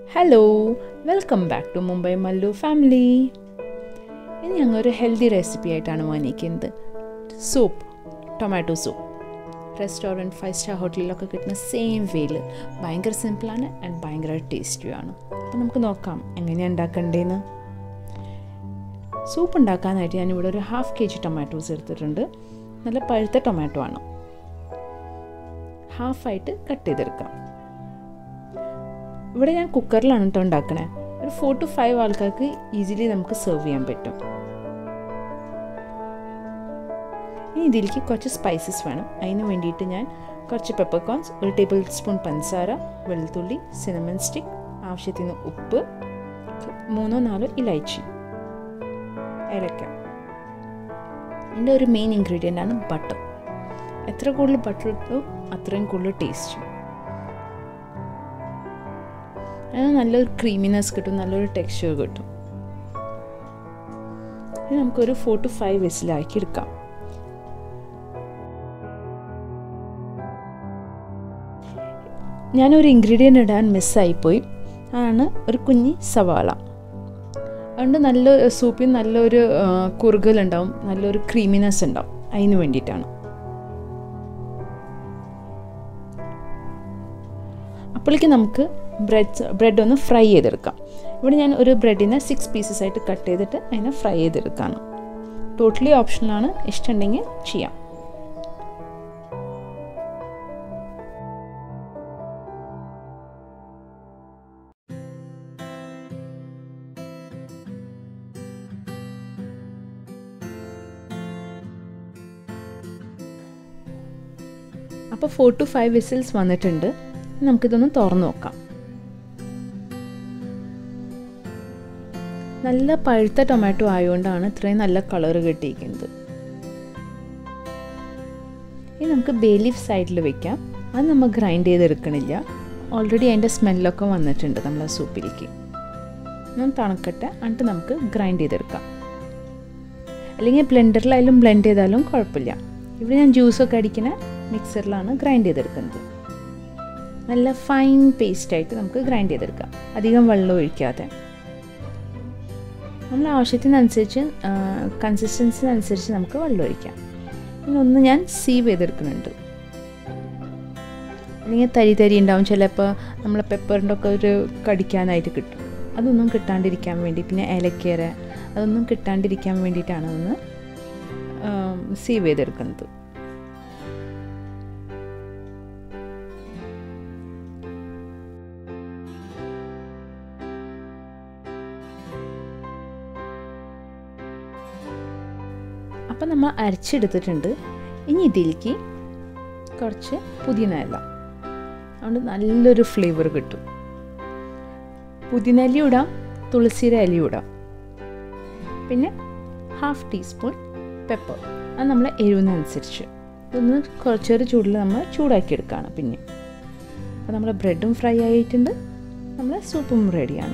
Hello welcome back to Mumbai Mallu family ഇനി ഞങ്ങൾ ഒരു ഹെൽത്തി റെസിപ്പി ആയിട്ടാണ് വന്നിരിക്കുന്നത് soup tomato soup restaurant five star ഹോട്ടലിലൊക്കെ കിട്ടുന്ന സെയിം വേയിൽ ഭയങ്കര സിമ്പിളാണ് ആൻഡ് ഭയങ്കര ടേസ്റ്റിയുമാണ് അപ്പോൾ നമുക്ക് നോക്കാം എങ്ങനെയാണ് ഉണ്ടാക്കേണ്ടതെന്ന് സൂപ്പ് ഉണ്ടാക്കാനായിട്ട് ഞാനിവിടെ ഒരു ഹാഫ് കെ ജി ടൊമാറ്റോസ് എടുത്തിട്ടുണ്ട് നല്ല പഴുത്ത ടൊമാറ്റോ ആണ് ഹാഫായിട്ട് കട്ട് ചെയ്തെടുക്കാം ഇവിടെ ഞാൻ കുക്കറിലാണ് കേട്ടോ ഉണ്ടാക്കണേ ഒരു ഫോർ ടു ഫൈവ് ആൾക്കാർക്ക് ഈസിലി നമുക്ക് സെർവ് ചെയ്യാൻ പറ്റും ഇനി ഇതിലേക്ക് കുറച്ച് സ്പൈസസ് വേണം അതിന് വേണ്ടിയിട്ട് ഞാൻ കുറച്ച് പെപ്പർ കോൺസ് ഒരു ടേബിൾ സ്പൂൺ പഞ്ചസാര വെളുത്തുള്ളി സിനമൻ സ്റ്റിക്ക് ആവശ്യത്തിന് ഉപ്പ് മൂന്നോ നാലോ ഇലൈച്ചി ഏലക്ക ഇതിൻ്റെ ഒരു മെയിൻ ഇൻഗ്രീഡിയൻ്റ് ആണ് ബട്ടർ എത്ര കൂടുതൽ ബട്ടർ ഇട്ടോ അത്രയും കൂടുതൽ ടേസ്റ്റ് അതിന് നല്ലൊരു ക്രീമിനെസ് കിട്ടും നല്ലൊരു ടെക്സ്ചർ കിട്ടും ഇനി നമുക്കൊരു ഫോർ ടു ഫൈവ് വിസിലാക്കി എടുക്കാം ഞാനൊരു ഇൻഗ്രീഡിയൻ്റ് ഇടാൻ മിസ്സായിപ്പോയി അതാണ് ഒരു കുഞ്ഞി സവാള അതുകൊണ്ട് നല്ല സൂപ്പിൽ നല്ലൊരു കുറുകലുണ്ടാവും നല്ലൊരു ക്രീമിനെസ് ഉണ്ടാവും അതിന് വേണ്ടിയിട്ടാണ് അപ്പോഴേക്ക് നമുക്ക് ബ്രെഡ് ബ്രെഡ് ഒന്ന് ഫ്രൈ ചെയ്തെടുക്കാം ഇവിടെ ഞാൻ ഒരു ബ്രെഡിനെ സിക്സ് പീസസ് ആയിട്ട് കട്ട് ചെയ്തിട്ട് അതിനെ ഫ്രൈ ചെയ്തെടുക്കുകയാണ് ടോട്ടലി ഓപ്ഷണലാണ് ഇഷ്ടമുണ്ടെങ്കിൽ ചെയ്യാം അപ്പോൾ ഫോർ ടു ഫൈവ് വിസിൽസ് വന്നിട്ടുണ്ട് നമുക്കിതൊന്ന് തുറന്നു നോക്കാം നല്ല പഴുത്ത ടൊമാറ്റോ ആയതുകൊണ്ടാണ് ഇത്രയും നല്ല കളർ കിട്ടിയിരിക്കുന്നത് ഇനി നമുക്ക് ബേ ലീഫ് സൈഡിൽ വെക്കാം അത് നമ്മൾ ഗ്രൈൻഡ് ചെയ്തെടുക്കണില്ല ഓൾറെഡി അതിൻ്റെ സ്മെല്ലൊക്കെ വന്നിട്ടുണ്ട് നമ്മളെ സൂപ്പിലേക്ക് ഞാൻ തണുക്കട്ടെ എന്നിട്ട് നമുക്ക് ഗ്രൈൻഡ് ചെയ്തെടുക്കാം അല്ലെങ്കിൽ ബ്ലെൻഡറിലായാലും ബ്ലെൻഡ് ചെയ്താലും കുഴപ്പമില്ല ഇവിടെ ഞാൻ ജ്യൂസൊക്കെ അടിക്കുന്ന മിക്സറിലാണ് ഗ്രൈൻഡ് ചെയ്തെടുക്കുന്നത് നല്ല ഫൈൻ പേസ്റ്റായിട്ട് നമുക്ക് ഗ്രൈൻഡ് ചെയ്തെടുക്കാം അധികം വെള്ളം ഒഴിക്കാതെ നമ്മൾ ആവശ്യത്തിനനുസരിച്ച് കൺസിസ്റ്റൻസിനനുസരിച്ച് നമുക്ക് വെള്ളം ഒഴിക്കാം പിന്നെ ഒന്ന് ഞാൻ സീവ് ചെയ്തെടുക്കുന്നുണ്ട് അല്ലെങ്കിൽ തരി തരി ഉണ്ടാവും ചിലപ്പോൾ നമ്മളെ പെപ്പറിൻ്റെ ഒക്കെ ഒരു കടിക്കാനായിട്ട് കിട്ടും അതൊന്നും കിട്ടാണ്ടിരിക്കാൻ വേണ്ടി പിന്നെ ഏലക്കേര അതൊന്നും കിട്ടാണ്ടിരിക്കാൻ വേണ്ടിയിട്ടാണ് ഒന്ന് സീവ് ചെയ്തെടുക്കുന്നത് അപ്പം നമ്മൾ അരച്ചെടുത്തിട്ടുണ്ട് ഇനി ഇതിലേക്ക് കുറച്ച് പുതിന ഇല അതുകൊണ്ട് നല്ലൊരു ഫ്ലേവർ കിട്ടും പുതിന ഇല ഇടാം തുളസിയുടെ ഇല ഇടാം പിന്നെ ഹാഫ് ടീസ്പൂൺ പെപ്പർ അത് നമ്മൾ എരിവിനനുസരിച്ച് ഇതൊന്ന് കുറച്ചൊരു ചൂടിൽ നമ്മൾ ചൂടാക്കി എടുക്കുകയാണ് പിന്നെ അപ്പോൾ നമ്മുടെ ബ്രെഡും ഫ്രൈ ആയിട്ടുണ്ട് നമ്മുടെ സൂപ്പും റെഡിയാണ്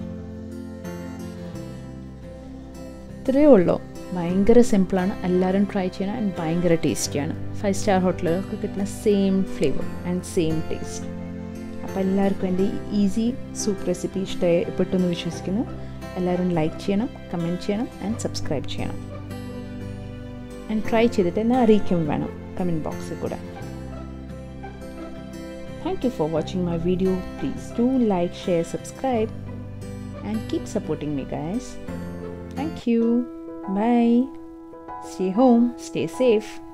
ഇത്രയേ ഉള്ളൂ ഭയങ്കര സിമ്പിളാണ് എല്ലാവരും ട്രൈ ചെയ്യണം ആൻഡ് ഭയങ്കര ടേസ്റ്റിയാണ് ഫൈവ് സ്റ്റാർ ഹോട്ടലുകൾക്ക് കിട്ടുന്ന same flavour and same taste അപ്പോൾ എല്ലാവർക്കും എൻ്റെ ഈസി സൂപ്പ് റെസിപ്പി ഇഷ്ടപ്പെട്ടു എന്ന് വിശ്വസിക്കുന്നു എല്ലാവരും ലൈക്ക് ചെയ്യണം കമൻറ്റ് ചെയ്യണം ആൻഡ് സബ്സ്ക്രൈബ് ചെയ്യണം ആൻഡ് ട്രൈ ചെയ്തിട്ട് എന്നെ അറിയിക്കും വേണം കമൻറ്റ് ബോക്സിൽ കൂടെ thank you for watching my video please do like share subscribe and keep supporting me guys Thank you. Bye. Stay home. Stay safe.